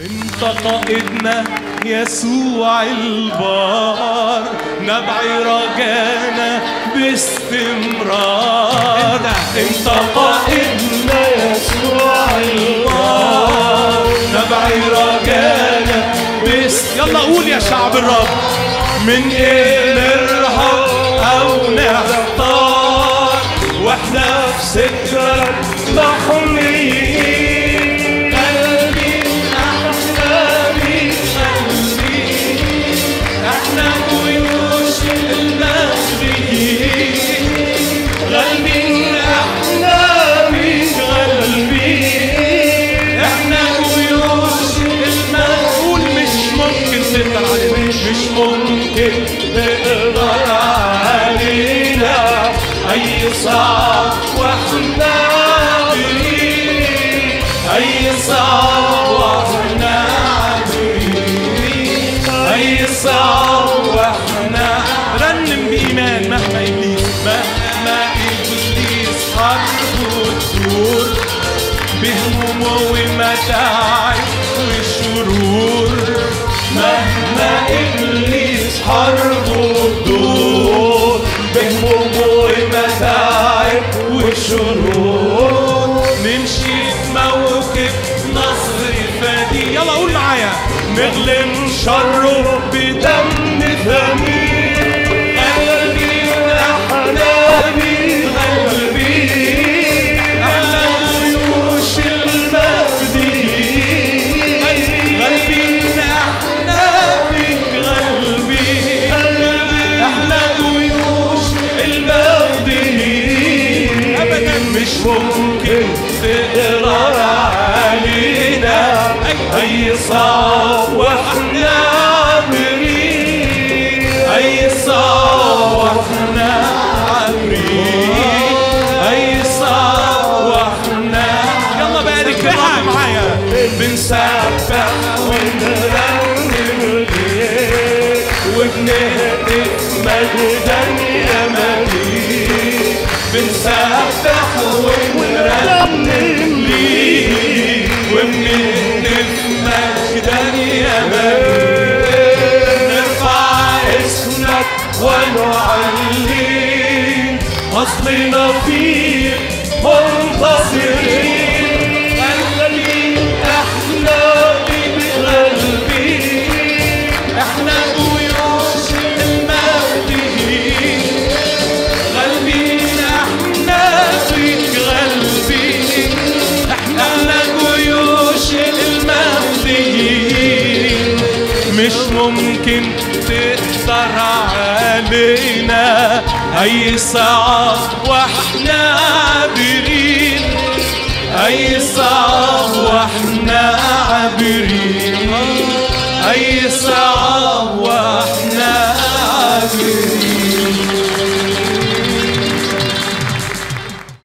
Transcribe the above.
انت قائدنا يسوع البار نبعي رجانا باستمرار انت قائدنا يسوع البار نبعي رجانا بس يلا قول يا شعب الرب من ايه نرهب او نحتار واحنا في سترك محميين قلبي احلامي قلبي احنا جيوش المسيحيين غالبين احلامي قلبي احنا جيوش المسؤول مش ممكن تقدر علينا مش ممكن تقدر علينا اي صعب واحنا عابرين اي صعب واحنا عابرين اي صعب واحنا رنم بايمان مهما ابليس مهما ابليس حربه تدور بهموم ومتاعب وشرور مهما ابليس حربه تدور بهموم ومتاعب وشرور نمشي في موكب نصر فدي يلا قول معايا نغلم شره بدم ثمين قلبي احلامي قلبي احلى جيوش المجديين قلبي احلامي قلبي احلى جيوش المجديين ابدا مش ممكن تقدر علينا اي صعب واحنا عابرين اي صعب واحنا عابرين اي صعب واحنا يلا بارك الرب معايا بنسبح ونرنم ليه وبنهتف مجدا يا مجيد بنسبح ونرنم ليه وبنهتف مجدا يا مجيد نرفع اسمك ونعلي أصلنا فيك منتصرين قلبي احنا بقلبي احنا جيوش المجديين قلبي احنا فيك قلبي احنا جيوش المجديين مش ممكن تقدر علينا اي صعب واحنا عابرين اي صعب واحنا عابرين